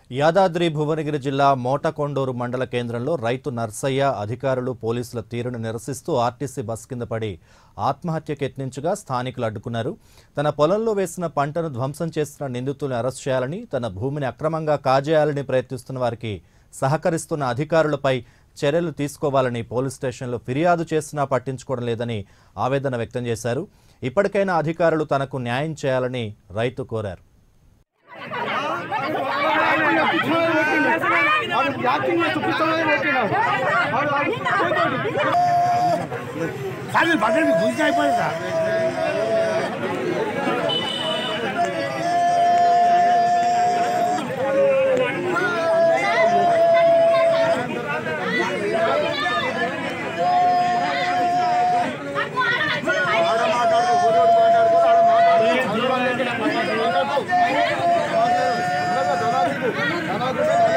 యాదాద్రి భువనగిరి జిల్లా మోటకొండూరు మండల కేంద్రంలో రైతు నర్సయ్య అధికారులు పోలీసుల తీరును నిరసిస్తూ ఆర్టీసీ బస్ కింద పడి ఆత్మహత్యకు యత్నించగా స్థానికులు అడ్డుకున్నారు తన పొలంలో వేసిన పంటను ధ్వంసం చేస్తున్న నిందితులను అరెస్ట్ చేయాలని తన భూమిని అక్రమంగా కాజేయాలని ప్రయత్నిస్తున్న వారికి సహకరిస్తున్న అధికారులపై చర్యలు తీసుకోవాలని పోలీస్ స్టేషన్లో ఫిర్యాదు చేసినా పట్టించుకోవడం లేదని ఆవేదన వ్యక్తం చేశారు ఇప్పటికైనా అధికారులు తనకు న్యాయం చేయాలని రైతు కోరారు కానీ బట్టలు గురించి అయిపోయింది సార్ మాట్లాడుకో